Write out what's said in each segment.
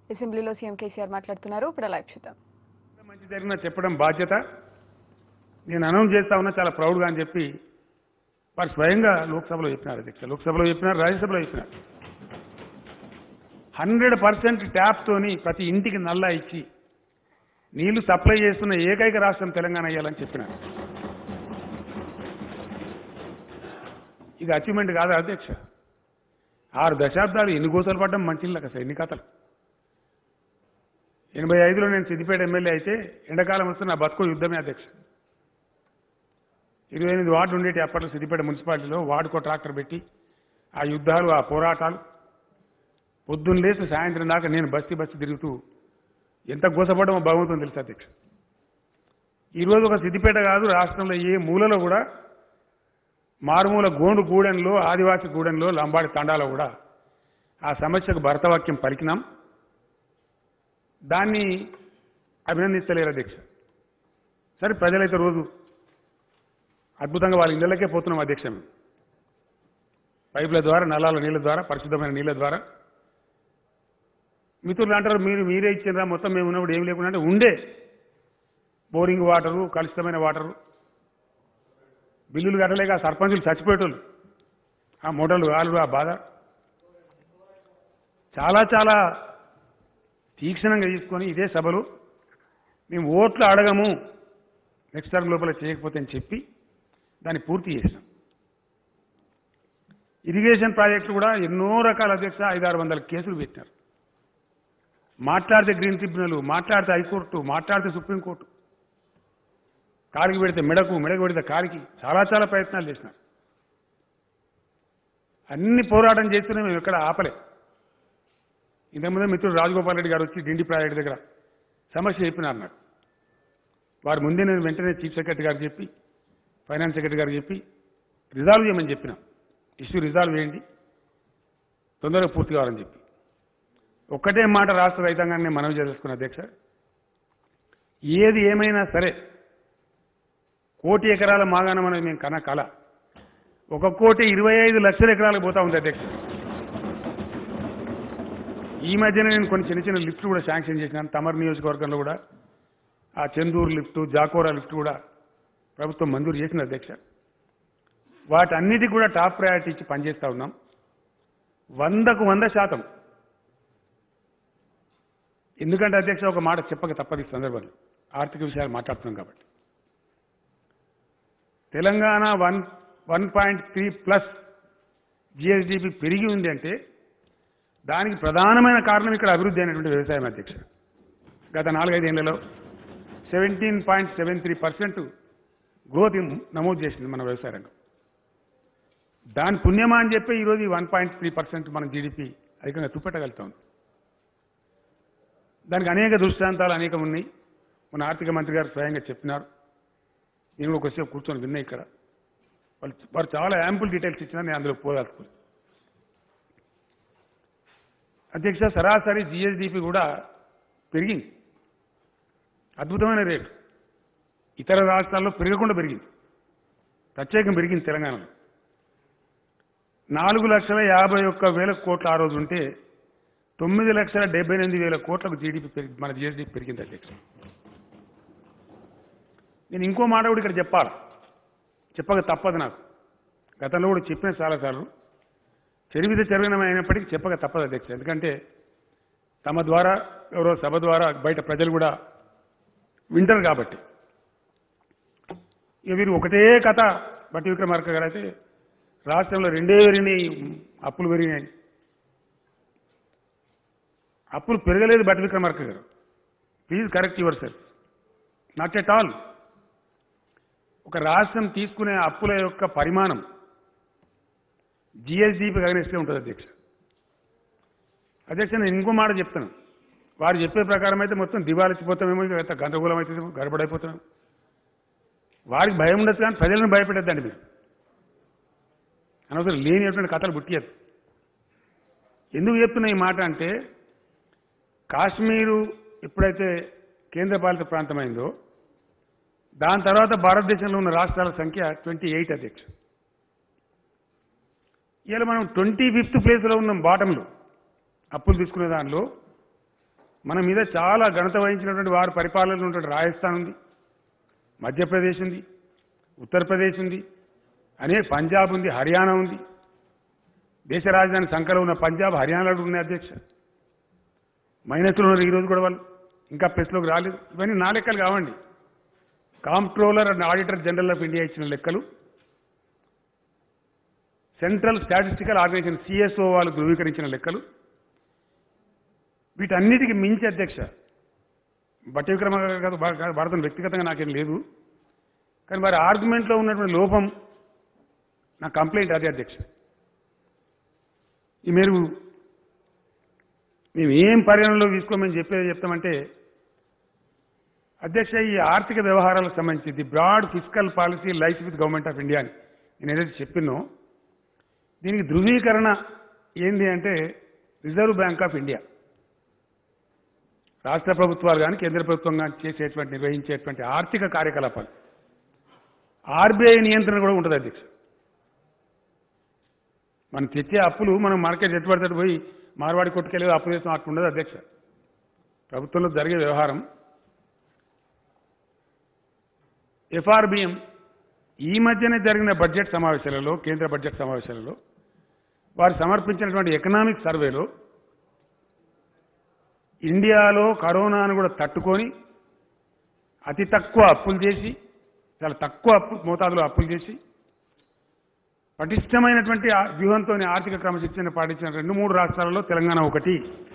అసెంబ్లీలో సీఎం కేసీఆర్ మాట్లాడుతున్నారు ఇప్పుడు లైవ్ చూద్దాం మంచి జరిగిన చెప్పడం బాధ్యత నేను అనౌన్స్ చేస్తా ఉన్నా చాలా ప్రౌడ్గా అని చెప్పి వారు స్వయంగా లోక్సభలో చెప్పినారు అధ్యక్ష లోక్సభలో చెప్పినారు రాజ్యసభలో చెప్పినారు హండ్రెడ్ పర్సెంట్ ట్యాప్తోని ప్రతి ఇంటికి నల్లా ఇచ్చి నీళ్లు సప్లై చేస్తున్న ఏకైక రాష్ట్రం తెలంగాణ అయ్యాలని చెప్పినారు ఇది అచీవ్మెంట్ కాదా అధ్యక్ష ఆరు దశాబ్దాలు ఎన్ని గోసలు పడ్డం మంచిళ్ళకి అసలు ఎన్ని కథలు ఎనభై ఐదులో నేను సిద్దిపేట ఎమ్మెల్యే అయితే ఎండాకాలం వస్తే నా బతుకు యుద్ధమే అధ్యక్ష ఇరవై ఎనిమిది వార్డు ఉండేటి అప్పట్లో సిద్దిపేట మున్సిపాలిటీలో వార్డుకో ట్రాక్టర్ పెట్టి ఆ యుద్ధాలు ఆ పోరాటాలు పొద్దున్న లేసి సాయంత్రం దాకా నేను బస్తీ బస్తీ తిరుగుతూ ఎంత గోసపడమో భగవంతుని తెలుసు అధ్యక్ష ఈరోజు ఒక సిద్దిపేట కాదు రాష్ట్రంలో ఏ మూలలో కూడా మారుమూల గోండు గూడెంలో ఆదివాసి గూడెంలో లంబాడి తండాలో కూడా ఆ సమస్యకు భరతవాక్యం పలికినాం దాన్ని అభినందిస్తలేరు అధ్యక్ష సరే ప్రజలైతే రోజు అద్భుతంగా వాళ్ళ ఇళ్ళకే పోతున్నాం అధ్యక్ష మేము పైపుల ద్వారా నల్లాల నీళ్ళ ద్వారా పరిశుద్ధమైన నీళ్ళ ద్వారా మిత్రులు అంటారు మీరు మీరే ఇచ్చిండ్రా మొత్తం మేము ఉన్నప్పుడు ఏం లేకుండా అంటే ఉండే బోరింగ్ వాటరు కలుషితమైన వాటరు బిల్లులు కట్టలేక ఆ సర్పంచులు చచ్చిపోయేటోళ్ళు ఆ మూటలు వాళ్ళు ఆ బాధ చాలా చాలా తీక్షణంగా తీసుకొని ఇదే సభలు మేము ఓట్లు అడగము నెక్స్ట్ టర్మ్ లోపల చేయకపోతే అని చెప్పి దాన్ని పూర్తి చేసినాం ఇరిగేషన్ ప్రాజెక్టులు కూడా ఎన్నో రకాల అధ్యక్ష ఐదారు వందల కేసులు పెట్టినారు మాట్లాడితే గ్రీన్ ట్రిబ్యునల్ మాట్లాడితే హైకోర్టు మాట్లాడితే సుప్రీంకోర్టు కాలికి పెడితే మెడకు మెడకు పెడితే కాలికి చాలా చాలా ప్రయత్నాలు చేసినారు అన్ని పోరాటం చేస్తూనే మేము ఎక్కడ ఆపలే ఇంతకుముందే మిత్రుడు రాజగోపాల్ రెడ్డి గారు వచ్చి డిండి ప్రాజెక్ట్ దగ్గర సమస్య చెప్పినారు నాకు వారు ముందే నేను వెంటనే చీఫ్ సెక్రటరీ గారికి చెప్పి ఫైనాన్స్ సెక్రటరీ గారికి చెప్పి రిజాల్వ్ చేయమని చెప్పిన ఇష్యూ రిజాల్వ్ చేయండి తొందరగా పూర్తి కావాలని చెప్పి ఒక్కటే మాట రాష్ట్ర రైతాంగాన్ని మనవి చేసుకున్న అధ్యక్ష ఏది ఏమైనా సరే కోటి ఎకరాల మాగాణం అనేది మేము కన కళ ఒక కోటి ఇరవై ఐదు లక్షల ఎకరాలకు పోతా ఉంది అధ్యక్ష ఈ మధ్యన నేను కొన్ని చిన్న చిన్న లిఫ్ట్లు కూడా శాంక్షన్ చేసినాను తమర్ నియోజకవర్గంలో కూడా ఆ చందూరు లిఫ్ట్ జాకోరా లిఫ్ట్ కూడా ప్రభుత్వం మంజూరు చేసింది అధ్యక్ష వాటన్నిటికి కూడా టాప్ ప్రయారిటీ ఇచ్చి పనిచేస్తా ఉన్నాం వందకు వంద శాతం ఎందుకంటే అధ్యక్ష ఒక మాట చెప్పక తప్పదు ఈ సందర్భంలో ఆర్థిక విషయాలు మాట్లాడుతున్నాం కాబట్టి Telangana one one point three plus GSDP పెరిగి ఉంది అంటే దానికి ప్రధానమైన కారణం ఇక్కడ అభివృద్ధి అయినటువంటి వ్యవసాయం అధ్యక్ష గత నాలుగైదేళ్లలో seventeen point seven three percent growth నమోదు చేసింది మన వ్యవసాయ రంగం దాని పుణ్యమా అని చెప్పి ఈరోజు వన్ పాయింట్ త్రీ పర్సెంట్ మన జీడిపి అధికంగా చూపెట్టగలుగుతాం దానికి అనేక దృష్టాంతాలు అనేకం ఉన్నాయి మన ఆర్థిక మంత్రి గారు స్వయంగా చెప్పినారు నేను కూడా కొద్దిసేపు కూర్చొని విన్నా ఇక్కడ వాళ్ళు వారు చాలా యాంపుల్ డీటెయిల్స్ ఇచ్చినా నేను అందులో పోదాల్చుకోలేదు అధ్యక్ష సరాసరి జిఎస్డిపి కూడా పెరిగింది అద్భుతమైన రేటు ఇతర రాష్ట్రాల్లో పెరగకుండా పెరిగింది ప్రత్యేకం పెరిగింది తెలంగాణలో నాలుగు లక్షల యాభై ఒక్క వేల కోట్ల ఆ రోజు ఉంటే తొమ్మిది లక్షల డెబ్బై ఎనిమిది వేల కోట్లకు జీడిపి పెరిగి మన జిఎస్డిపి పెరిగింది అధ్యక్ష నేను ఇంకో మాట కూడా ఇక్కడ చెప్పాలి చెప్పక తప్పదు నాకు గతంలో కూడా చెప్పిన చాలాసార్లు చెరివిద చెరగనం అయినప్పటికీ చెప్పక తప్పదు అధ్యక్ష ఎందుకంటే తమ ద్వారా ఎవరో సభ ద్వారా బయట ప్రజలు కూడా వింటారు కాబట్టి ఇక వీరు ఒకటే కథ బట్టి విక్రమార్క గారు అయితే రాష్ట్రంలో రెండే పెరిగినాయి అప్పులు పెరిగినాయి అప్పులు పెరగలేదు బట్టి విక్రమార్క గారు please correct yourself not at all ఒక రాష్ట్రం తీసుకునే అప్పుల యొక్క పరిమాణం జిఎస్డిపి అగనిస్తే ఉంటుంది అధ్యక్ష అధ్యక్ష నేను ఇంకో మాట చెప్తాను వారు చెప్పే ప్రకారం అయితే మొత్తం దివాలిచ్చిపోతామేమో ఇక గందరగోళం అవుతుందేమో గడబడైపోతామేమో వారికి భయం ఉండదు కానీ ప్రజలను భయపెట్టద్దండి మీరు అనవసరం లేనిటువంటి కథలు పుట్టియదు ఎందుకు చెప్తున్నా ఈ మాట అంటే కాశ్మీరు ఎప్పుడైతే కేంద్రపాలిత ప్రాంతమైందో దాని తర్వాత భారతదేశంలో ఉన్న రాష్ట్రాల సంఖ్య ట్వంటీ ఎయిట్ అధ్యక్ష ఇలా మనం ట్వంటీ ఫిఫ్త్ ప్లేస్లో ఉన్నాం బాటంలో అప్పులు తీసుకునే దానిలో మన మీద చాలా ఘనత వహించినటువంటి వారి పరిపాలనలో ఉన్నటువంటి రాజస్థాన్ ఉంది మధ్యప్రదేశ్ ఉంది ఉత్తరప్రదేశ్ ఉంది అనే పంజాబ్ ఉంది హర్యానా ఉంది దేశ రాజధాని సంకలో ఉన్న పంజాబ్ హర్యానాలో ఉన్నాయి అధ్యక్ష మైనస్లో ఉన్నారు ఈరోజు కూడా వాళ్ళు ఇంకా ప్రెస్లోకి రాలేదు ఇవన్నీ నా లెక్కలు కావండి comptroller and auditor general of India ఇచ్చిన లెక్కలు సెంట్రల్ స్టాటిస్టికల్ ఆర్గనైజేషన్ సిఎస్ఓ వాళ్ళు ధృవీకరించిన లెక్కలు వీటన్నిటికి మించి అధ్యక్ష బట్టి విక్రమ గారు భారతం వ్యక్తిగతంగా నాకేం లేదు కానీ వారి ఆర్గ్యుమెంట్లో ఉన్నటువంటి లోపం నా కంప్లైంట్ అదే అధ్యక్ష ఈ మీరు మేము ఏం పరిగణనలో తీసుకోమని చెప్పేది చెప్తామంటే అధ్యక్ష ఈ ఆర్థిక వ్యవహారాలకు సంబంధించి the broad physical policy life with government of India అని నేను ఏదైతే చెప్పినో దీనికి ధృవీకరణ ఏంది అంటే రిజర్వ్ బ్యాంక్ ఆఫ్ ఇండియా రాష్ట్ర ప్రభుత్వాలు కానీ కేంద్ర ప్రభుత్వం కానీ చేసేటువంటి నిర్వహించేటువంటి ఆర్థిక కార్యకలాపాలు ఆర్బీఐ నియంత్రణ కూడా ఉంటుంది అధ్యక్ష మనం తెచ్చే అప్పులు మనం మార్కెట్ ఎటు పడితే అటు పోయి మార్వాడి కొట్టుకెళ్ళి అప్పు చేస్తాం అట్లా ఉండదు అధ్యక్ష ప్రభుత్వంలో జరిగే వ్యవహారం ఎఫ్ఆర్బిఎం ఈ మధ్యనే జరిగిన బడ్జెట్ సమావేశాలలో కేంద్ర బడ్జెట్ సమావేశాలలో వారు సమర్పించినటువంటి ఎకనామిక్ సర్వేలో ఇండియాలో కరోనాను కూడా తట్టుకొని అతి తక్కువ అప్పులు చేసి చాలా తక్కువ అప్పు మోతాదులో అప్పులు చేసి పటిష్టమైనటువంటి ఆ వ్యూహంతో ఆర్థిక క్రమశిక్షణ పాటించిన రెండు మూడు రాష్ట్రాలలో తెలంగాణ ఒకటి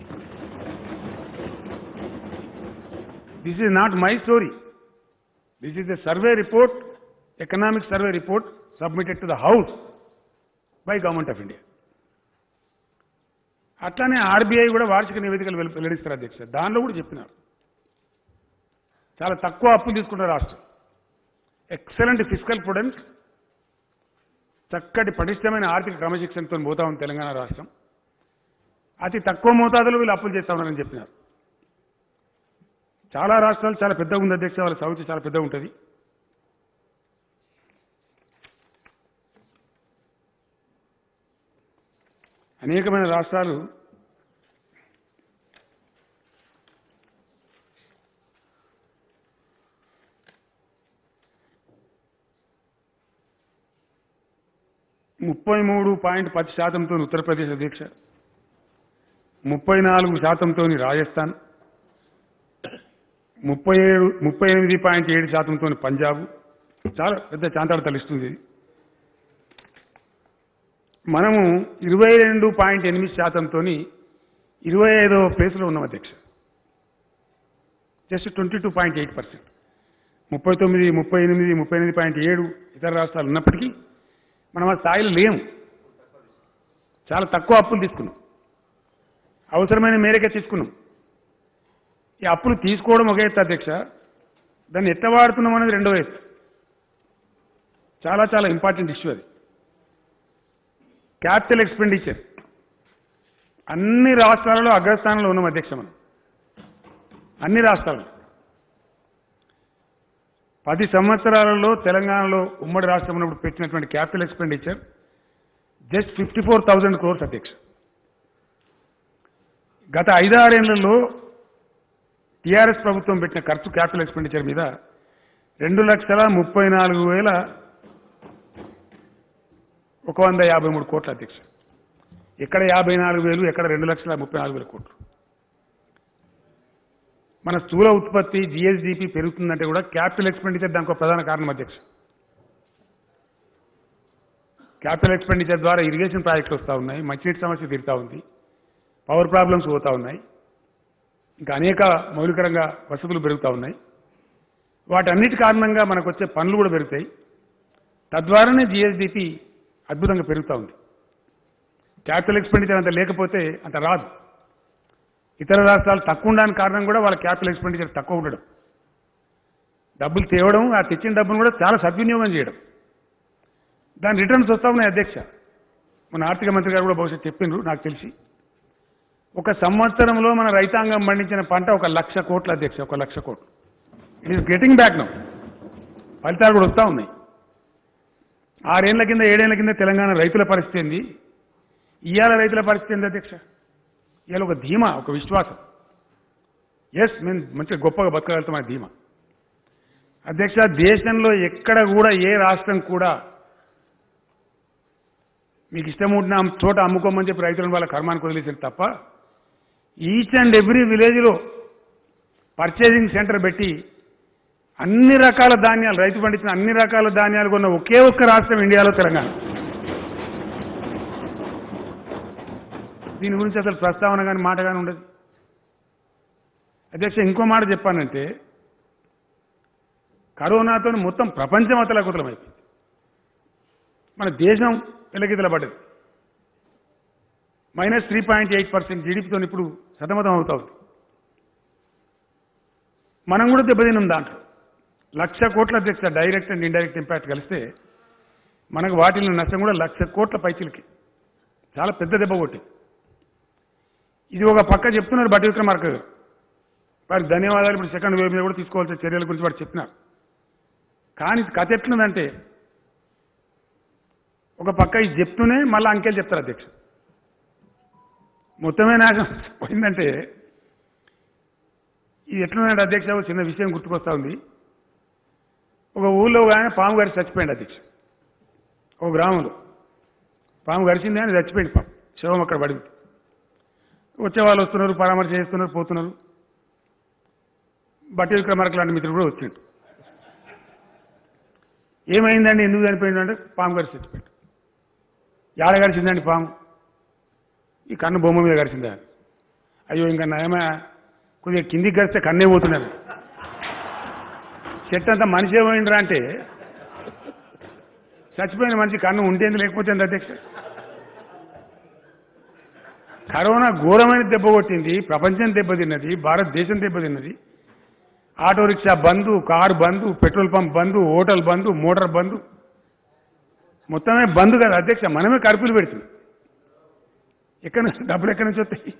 this is not my story this is the survey report economic survey report submitted to the house by government of India అట్లానే ఆర్బీఐ కూడా వార్షిక నివేదికలు వెల్- వెల్లడిస్తారు అధ్యక్ష దానిలో కూడా చెప్పినారు చాలా తక్కువ అప్పులు తీసుకున్న రాష్ట్రం ఎక్సలెంట్ ఫిజికల్ ప్రొడెన్స్ చక్కటి పటిష్టమైన ఆర్థిక క్రమశిక్షణతో పోతా ఉంది తెలంగాణ రాష్ట్రం అతి తక్కువ మోతాదులో వీళ్ళు అప్పులు చేస్తా ఉన్నారని చెప్పినారు చాలా రాష్ట్రాలు చాలా పెద్దగా ఉంది అధ్యక్ష వాళ్ళ సౌచి చాలా పెద్దగా ఉంటుంది అనేకమైన రాష్ట్రాలు ముప్పై మూడు పాయింట్ పది శాతంతో ఉత్తరప్రదేశ్ అధ్యక్ష ముప్పై నాలుగు శాతంతో రాజస్థాన్ ముప్పై ఏడు ముప్పై ఎనిమిది పాయింట్ ఏడు శాతంతో పంజాబ్ చాలా పెద్ద చాంతాడు ఇస్తుంది ఇది మనము ఇరవై రెండు పాయింట్ ఎనిమిది శాతంతో ఇరవై ఐదో ప్లేస్లో ఉన్నాం అధ్యక్ష just twenty two point eight percent ముప్పై తొమ్మిది ముప్పై ఎనిమిది ముప్పై ఎనిమిది పాయింట్ ఏడు ఇతర రాష్ట్రాలు ఉన్నప్పటికీ మనం ఆ స్థాయిలో లేము చాలా తక్కువ అప్పులు తీసుకున్నాం అవసరమైన మేరకే తీసుకున్నాం ఈ అప్పులు తీసుకోవడం ఒక ఎత్తు అధ్యక్ష దాన్ని ఎట్లా వాడుతున్నాం అనేది రెండో ఎత్తు చాలా చాలా ఇంపార్టెంట్ ఇష్యూ అది క్యాపిటల్ ఎక్స్పెండిచర్ అన్ని రాష్ట్రాలలో అగ్రస్థానంలో ఉన్నాం అధ్యక్ష మనం అన్ని రాష్ట్రాలు పది సంవత్సరాలలో తెలంగాణలో ఉమ్మడి రాష్ట్రం ఉన్నప్పుడు పెట్టినటువంటి capital expenditure just fifty four thousand crores అధ్యక్ష గత ఐదారేళ్లలో టీఆర్ఎస్ ప్రభుత్వం పెట్టిన ఖర్చు క్యాపిటల్ ఎక్స్పెండిచర్ మీద రెండు లక్షల ముప్పై నాలుగు వేల ఒక వంద యాభై మూడు కోట్ల అధ్యక్ష ఎక్కడ యాభై నాలుగు వేలు ఎక్కడ రెండు లక్షల ముప్పై నాలుగు వేల కోట్లు మన స్థూల ఉత్పత్తి జిఎస్డిపి పెరుగుతుందంటే కూడా క్యాపిటల్ ఎక్స్పెండిచర్ దానికి ఒక ప్రధాన కారణం అధ్యక్ష క్యాపిటల్ ఎక్స్పెండిచర్ ద్వారా ఇరిగేషన్ ప్రాజెక్టులు వస్తూ ఉన్నాయి మంచినీటి సమస్య తీరుతా ఉంది పవర్ ప్రాబ్లమ్స్ పోతా ఉన్నాయి ఇంకా అనేక మౌలికరంగా వసతులు పెరుగుతూ ఉన్నాయి వాటన్నిటి కారణంగా మనకు వచ్చే పనులు కూడా పెరుగుతాయి తద్వారానే జిఎస్డిపి అద్భుతంగా పెరుగుతూ ఉంది క్యాపిటల్ ఎక్స్పెండిచర్ అంత లేకపోతే అంత రాదు ఇతర రాష్ట్రాలు తక్కువ ఉండడానికి కారణం కూడా వాళ్ళ క్యాపిటల్ ఎక్స్పెండిచర్ తక్కువ ఉండడం డబ్బులు తేవడం ఆ తెచ్చిన డబ్బును కూడా చాలా సద్వినియోగం చేయడం దాని రిటర్న్స్ వస్తా ఉన్నాయి అధ్యక్ష మన ఆర్థిక మంత్రి గారు కూడా బహుశా చెప్పిండ్రు నాకు తెలిసి ఒక సంవత్సరంలో మన రైతాంగం పండించిన పంట ఒక లక్ష కోట్ల అధ్యక్ష ఒక లక్ష కోట్లు it is getting back now ఫలితాలు కూడా వస్తూ ఉన్నాయి ఆరేళ్ల కింద ఏడేళ్ల కింద తెలంగాణ రైతుల పరిస్థితి ఏంది ఇవాళ రైతుల పరిస్థితి ఏంది అధ్యక్ష ఇవాళ ఒక ధీమా ఒక విశ్వాసం ఎస్ మేము మంచిగా గొప్పగా బతకగలుగుతాం అనే ధీమా అధ్యక్ష దేశంలో ఎక్కడ కూడా ఏ రాష్ట్రం కూడా మీకు ఇష్టం ఉంటున్న చోట అమ్ముకోమని చెప్పి రైతులను వాళ్ళ కర్మానికి వదిలేసారు తప్ప ఈచ్ అండ్ ఎవ్రీ విలేజ్లో పర్చేసింగ్ సెంటర్ పెట్టి అన్ని రకాల ధాన్యాలు రైతు పండించిన అన్ని రకాల ధాన్యాలు కొన్న ఒకే ఒక్క రాష్ట్రం ఇండియాలో తెలంగాణ దీని గురించి అసలు ప్రస్తావన కానీ మాట కానీ ఉండదు అధ్యక్ష ఇంకో మాట చెప్పానంటే కరోనాతో మొత్తం ప్రపంచం అతలకుతలమైంది మన దేశం ఎలగితల పడ్డది minus three point eight percent జీడిపితో ఇప్పుడు సతమతం అవుతా ఉంది మనం కూడా దెబ్బతిన్నాం దాంట్లో లక్ష కోట్ల అధ్యక్ష డైరెక్ట్ అండ్ ఇండైరెక్ట్ ఇంపాక్ట్ కలిస్తే మనకు వాటిల్లో నష్టం కూడా లక్ష కోట్ల పైచిలకి చాలా పెద్ద దెబ్బ కొట్టి ఇది ఒక పక్క చెప్తున్నారు బట్టి విక్రమార్క గారు వారికి ధన్యవాదాలు ఇప్పుడు సెకండ్ వేవ్ మీద కూడా తీసుకోవాల్సిన చర్యల గురించి వాడు చెప్పినారు కానీ కథ ఎట్లుందంటే ఒక పక్క ఇది చెప్తూనే మళ్ళీ అంకెలు చెప్తారు అధ్యక్ష మొత్తమే నాశనం పోయిందంటే ఇది ఎట్లుందంటే అధ్యక్ష ఒక చిన్న విషయం గుర్తుకొస్తా ఉంది ఒక ఊళ్ళో ఒక ఆయన పాము గడిచి చచ్చిపోయింది అధ్యక్ష ఒక గ్రామంలో పాము గడిచింది అని చచ్చిపోయింది పాము శవం అక్కడ పడింది వచ్చే వాళ్ళు వస్తున్నారు పరామర్శ చేస్తున్నారు పోతున్నారు బట్టి విక్రమార్క లాంటి మిత్రుడు కూడా వచ్చిండు ఏమైందండి ఎందుకు చనిపోయిందంటే పాము గడిచి చచ్చిపోయింది యాడ గడిచిందండి పాము ఈ కన్ను బొమ్మ మీద గడిచిందా అయ్యో ఇంకా నయమా కొద్దిగా కిందికి గడిస్తే కన్నే పోతున్నారు చెట్టు అంతా మనిషి ఏమైండ్రా అంటే చచ్చిపోయిన మనిషి కన్ను ఉంటేంది లేకపోతే ఏంది అధ్యక్ష కరోనా ఘోరమైన దెబ్బ కొట్టింది ప్రపంచం దెబ్బతిన్నది భారతదేశం దెబ్బతిన్నది auto rickshaw bandh car bandh petrol pump bandh hotel bandh motor bandh మొత్తమే బంద్ కదా అధ్యక్ష మనమే కడుపులు పెడుతుంది ఎక్కడి నుంచి డబ్బులు ఎక్కడి నుంచి వస్తాయి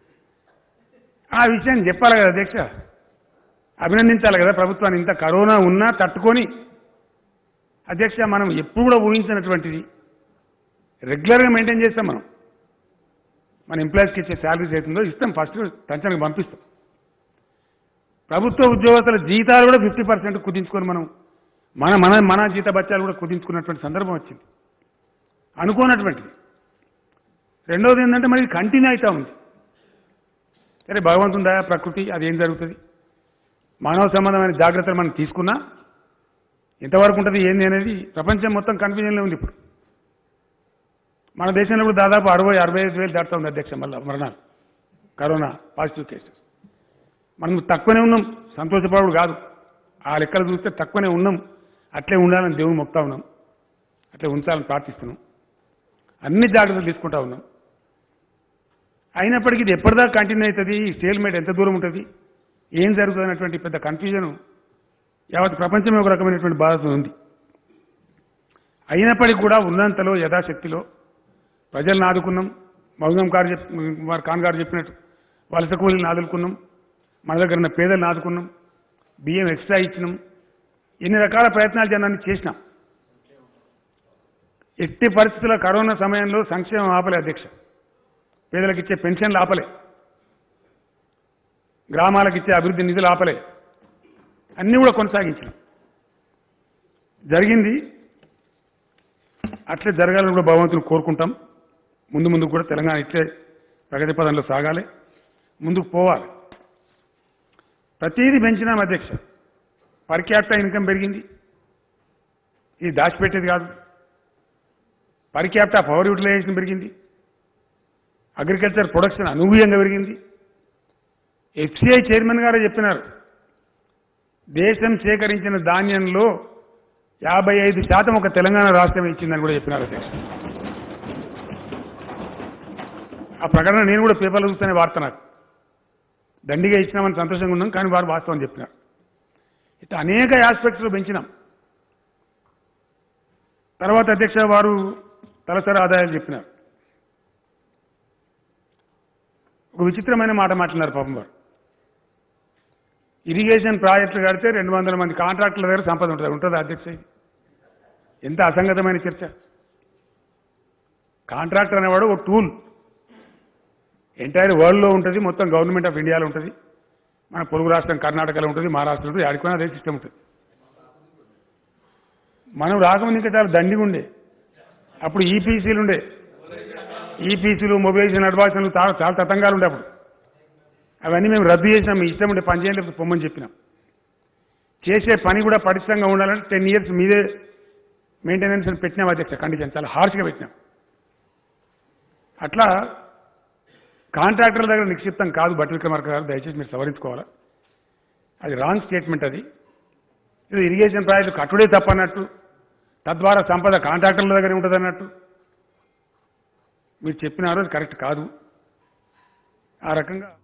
ఆ విషయాన్ని చెప్పాలి కదా అధ్యక్ష అభినందించాలి కదా ప్రభుత్వాన్ని ఇంత కరోనా ఉన్నా తట్టుకొని అధ్యక్ష మనం ఎప్పుడు కూడా ఊహించినటువంటిది రెగ్యులర్గా మెయింటైన్ చేస్తాం మనం మన ఎంప్లాయీస్కి ఇచ్చే శాలరీస్ అవుతుందో ఇస్తాం ఫస్ట్ టెన్షన్కి పంపిస్తాం ప్రభుత్వ ఉద్యోగస్తుల జీతాలు కూడా ఫిఫ్టీ పర్సెంట్ కుదించుకొని మనం మన మన మన జీత బత్యాలు కూడా కుదించుకున్నటువంటి సందర్భం వచ్చింది అనుకోనటువంటిది రెండవది ఏంటంటే మరి కంటిన్యూ అవుతా ఉంది సరే భగవంతుందా ప్రకృతి అది ఏం జరుగుతుంది మానవ సంబంధమైన జాగ్రత్తలు మనం తీసుకున్నా ఎంతవరకు ఉంటుంది ఏంది అనేది ప్రపంచం మొత్తం కన్ఫ్యూజన్లో ఉంది ఇప్పుడు మన దేశంలో కూడా దాదాపు అరవై అరవై ఐదు వేలు దాటుతా ఉంది అధ్యక్ష మళ్ళీ మరణాలు కరోనా పాజిటివ్ కేసెస్ మనం తక్కువనే ఉన్నాం సంతోషపడు కాదు ఆ లెక్కలు చూస్తే తక్కువనే ఉన్నాం అట్లే ఉండాలని దేవుని మొక్తా ఉన్నాం అట్లే ఉంచాలని ప్రార్థిస్తున్నాం అన్ని జాగ్రత్తలు తీసుకుంటా ఉన్నాం అయినప్పటికీ ఇది ఎప్పటిదాకా కంటిన్యూ అవుతుంది ఈ స్టేల్మేట్ ఎంత దూరం ఉంటుంది ఏం జరుగుతుంది అనేటువంటి పెద్ద కన్ఫ్యూజన్ యావత్ ప్రపంచమే ఒక రకమైనటువంటి బాధ ఉంది అయినప్పటికీ కూడా ఉన్నంతలో యథాశక్తిలో ప్రజలను ఆదుకున్నాం మౌనం గారు చెప్ వారు ఖాన్ గారు చెప్పినట్టు వలస కూలీలను ఆదుకున్నాం మన దగ్గర ఉన్న పేదలను ఆదుకున్నాం బియ్యం ఎక్స్ట్రా ఇచ్చినాం ఎన్ని రకాల ప్రయత్నాలు జనాన్ని చేసినాం ఎట్టి పరిస్థితుల్లో కరోనా సమయంలో సంక్షేమం ఆపలే అధ్యక్ష పేదలకు ఇచ్చే పెన్షన్లు ఆపలే గ్రామాలకు ఇచ్చే అభివృద్ధి నిధులు ఆపలే అన్నీ కూడా కొనసాగించినాం జరిగింది అట్లే జరగాలని కూడా భగవంతుని కోరుకుంటాం ముందు ముందు కూడా తెలంగాణ ఇట్లే ప్రగతి పదంలో సాగాలి ముందుకు పోవాలి ప్రతిదీ పెంచినాం అధ్యక్ష పర్ క్యాపిటల్ ఇన్కమ్ పెరిగింది ఇది దాచిపెట్టేది కాదు పర్ క్యాపిటల్ పవర్ యూటిలైజేషన్ పెరిగింది అగ్రికల్చర్ ప్రొడక్షన్ అనూహ్యంగా పెరిగింది ఎఫ్సిఐ చైర్మన్ గారే చెప్పినారు దేశం సేకరించిన ధాన్యంలో యాభై ఐదు శాతం ఒక తెలంగాణ రాష్ట్రం ఇచ్చిందని కూడా చెప్పినారు అధ్యక్ష ఆ ప్రకటన నేను కూడా పేపర్లో చూస్తేనే వార్త నాకు దండిగా ఇచ్చినామని సంతోషంగా ఉన్నాం కానీ వారు వాస్తవం చెప్పినారు ఇట్లా అనేక ఆస్పెక్ట్స్లో పెంచినాం తర్వాత అధ్యక్ష వారు తలసరి ఆదాయాలు చెప్పినారు ఒక విచిత్రమైన మాట మాట్లాడినారు పాపం వారు ఇరిగేషన్ ప్రాజెక్టులు కడితే రెండు వందల మంది కాంట్రాక్టుల దగ్గర సంపద ఉంటుంది ఉంటుందా అధ్యక్ష ఇది? ఎంత అసంగతమైన చర్చ కాంట్రాక్టర్ అనేవాడు ఒక టూల్ ఎంటైర్ వరల్డ్లో ఉంటుంది మొత్తం గవర్నమెంట్ ఆఫ్ ఇండియాలో ఉంటుంది మన పొరుగు రాష్ట్రం కర్ణాటకలో ఉంటుంది మహారాష్ట్రలో ఉంటుంది ఆడిపోయినా అదే సిస్టమ్ ఉంటుంది మనం రాకముందు ఇంకా చాలా దండిగా ఉండే అప్పుడు ఈపీసీలు ఉండే ఈపీసీలు మొబైల్స్ నడవాల్సిన చాలా చాలా తతంగాలు ఉండే అప్పుడు అవన్నీ మేము రద్దు చేసినాం మీ ఇష్టం ఉండే పని చేయండి పొమ్మని చెప్పినాం చేసే పని కూడా పటిష్టంగా ఉండాలంటే టెన్ ఇయర్స్ మీదే మెయింటెనెన్స్ అని పెట్టినాం అధ్యక్ష కండిషన్ చాలా హార్ష్గా పెట్టినాం అట్లా కాంట్రాక్టర్ల దగ్గర నిక్షిప్తం కాదు బట్టి విక్రమార్క గారు దయచేసి మీరు సవరించుకోవాలా అది రాంగ్ స్టేట్మెంట్ అది ఇది ఇరిగేషన్ ప్రాజెక్టు కట్టుడే తప్పన్నట్టు తద్వారా సంపద కాంట్రాక్టర్ల దగ్గర ఉంటుంది అన్నట్టు మీరు చెప్పినారు అది కరెక్ట్ కాదు ఆ రకంగా